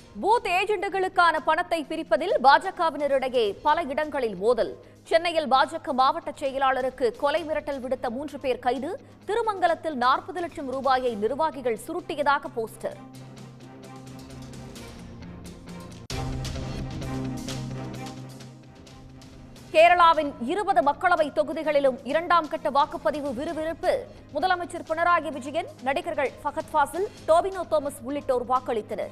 Booth ஏஜெண்டுகளுக்கான பணத்தை பிரிப்பதில் பாஜகவினரிடையே பல இடங்களில் மோதல் சென்னையில் பாஜக மாவட்ட செயலாளருக்கு கொலை மிரட்டல் விடுத்த மூன்று பேர் கைது திருமங்கலத்தில் நாற்பது லட்சம் ரூபாயை நிர்வாகிகள் சுருட்டியதாக போஸ்டர் கேரளாவின் இருபது மக்களவை தொகுதிகளிலும் இரண்டாம் கட்ட வாக்குப்பதிவு விறுவிறுப்பு முதலமைச்சர் பினராயி விஜயன் நடிகர்கள் ஃபகத் ஃபாசில் டோபினோ தோமஸ் உள்ளிட்டோர் வாக்களித்தனர்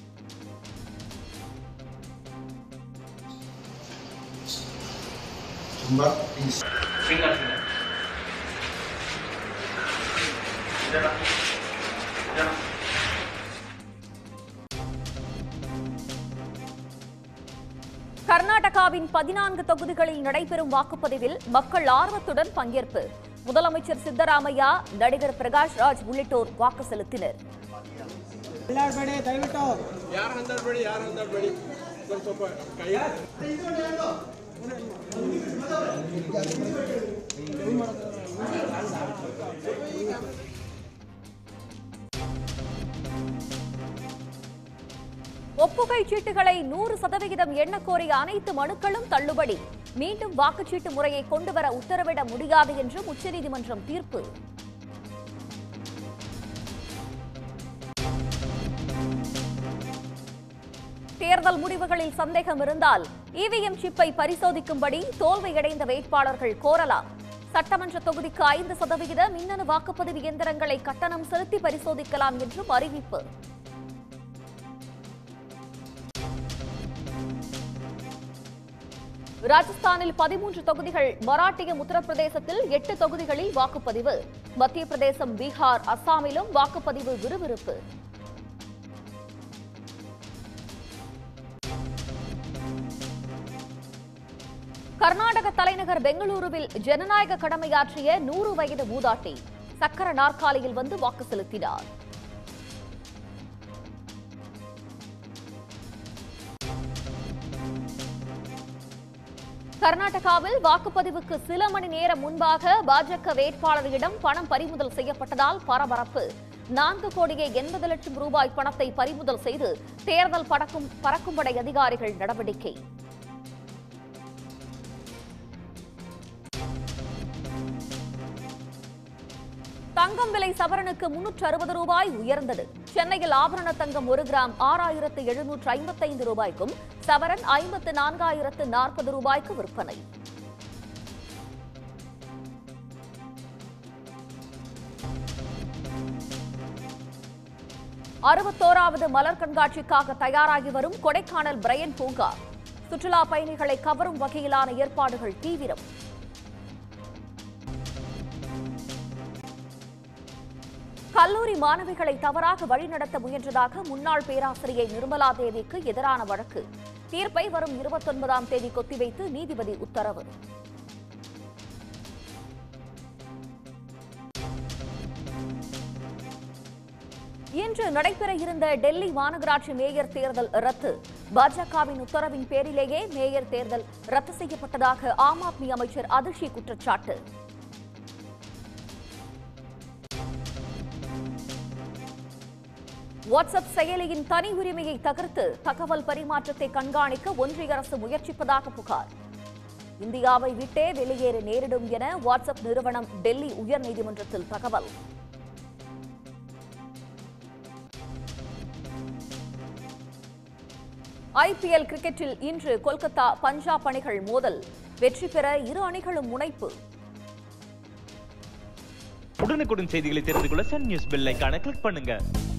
Tumba, please. Finger, finger. Jana. Jana. கர்நாடகாவின் பதினான்கு தொகுதிகளில் நடைபெறும் வாக்குப்பதிவில் மக்கள் ஆர்வத்துடன் பங்கேற்பு முதலமைச்சர் சித்தராமையா நடிகர் பிரகாஷ் ராஜ் உள்ளிட்டோர் வாக்கு செலுத்தினர் ಎಲ್ಲಾರ್ಬೇಡಿ ದಯವಿಟ್ಟು ಯಾರು ಹಂದಡ್ಬೇಡಿ ಯಾರು ಹಂದಡ್ಬೇಡಿ ಸ್ವಲ್ಪ ಸ್ವಲ್ಪ ಕೈ ஒப்புகை சீட்டுகளை நூறு சதவிகிதம் எண்ண கோரிய அனைத்து மனுக்களும் தள்ளுபடி மீண்டும் வாக்குச்சீட்டு முறையை கொண்டுவர உத்தரவிட முடியாது என்றும் உச்சநீதிமன்றம் தீர்ப்பு தேர்தல் முடிவுகளில் சந்தேகம் இருந்தால் இவிஎம் சிப்பை பரிசோதிக்கும்படி தோல்வியடைந்த வேட்பாளர்கள் கோரலாம் சட்டமன்ற தொகுதிக்கு ஐந்து சதவிகித மின்னணு வாக்குப்பதிவு இயந்திரங்களை கட்டணம் செலுத்தி பரிசோதிக்கலாம் என்றும் அறிவிப்பு ராஜஸ்தானில் பதிமூன்று தொகுதிகள் மராட்டியம் உத்தரப்பிரதேசத்தில் எட்டு தொகுதிகளில் வாக்குப்பதிவு மத்திய பிரதேசம் பீகார் அஸ்ஸாமிலும் வாக்குப்பதிவு விறுவிறுப்பு கர்நாடக தலைநகர் பெங்களூருவில் ஜனநாயக கடமையாற்றிய நூறு வயது மூதாட்டி சக்கர நாற்காலியில் வந்து வாக்கு செலுத்தினார் கர்நாடகாவில் வாக்குப்பதிவுக்கு சில மணி நேரம் முன்பாக பாஜக வேட்பாளரிடம் பணம் பறிமுதல் செய்யப்பட்டதால் பரபரப்பு நான்கு கோடியே எண்பது லட்சம் ரூபாய் பணத்தை பறிமுதல் செய்து தேர்தல் பறக்கும் பறக்கும்படை அதிகாரிகள் நடவடிக்கை தங்கம் விலை சவரனுக்கு முன்னூற்று அறுபது ரூபாய் உயர்ந்தது சென்னையில் ஆபரண தங்கம் ஒரு கிராம் ஆறாயிரத்து எழுநூற்று ஐம்பத்தைந்து ரூபாய்க்கும் சவரன் ஐம்பத்து நான்காயிரத்து நாற்பது ரூபாய்க்கு விற்பனை அறுபத்தோராவது மலர் கண்காட்சிக்காக தயாராகி வரும் கொடைக்கானல் பிரையன் பூங்கா சுற்றுலா பயணிகளை கவரும் வகையிலான ஏற்பாடுகள் தீவிரம் கல்லூரி மாணவிகளை தவறாக வழிநடத்த முயன்றதாக முன்னாள் பேராசிரியை நிர்மலா தேவிக்கு எதிரான வழக்கு தீர்ப்பை வரும் இருபத்தொன்பதாம் தேதி ஒத்திவைத்து நீதிபதி உத்தரவு இன்று நடைபெற இருந்த டெல்லி மாநகராட்சி மேயர் தேர்தல் ரத்து பாஜகவின் உத்தரவின் பேரிலேயே மேயர் தேர்தல் ரத்து செய்யப்பட்டதாக ஆம் ஆத்மி அமைச்சர் அதிர்ச்சி குற்றச்சாட்டு வாட்ஸ்அப் செயலியின் தனி உரிமையை தகர்த்து தகவல் பரிமாற்றத்தை கண்காணிக்க ஒன்றிய அரசு முயற்சிப்பதாக புகார் இந்தியாவை விட்டே வெளியேற நேரிடும் என வாட்ஸ்அப் நிறுவனம் டெல்லி உயர்நீதிமன்றத்தில் தகவல் ஐபிஎல் கிரிக்கெட்டில் இன்று கொல்கத்தா பஞ்சாப் அணிகள் மோதல் வெற்றி பெற இரு அணிகளும் முனைப்பு உடனுக்குடன் செய்திகளை தெரிந்து கொள்ள சன் நியூஸ் பெல் ஐகானை கிளிக் பண்ணுங்க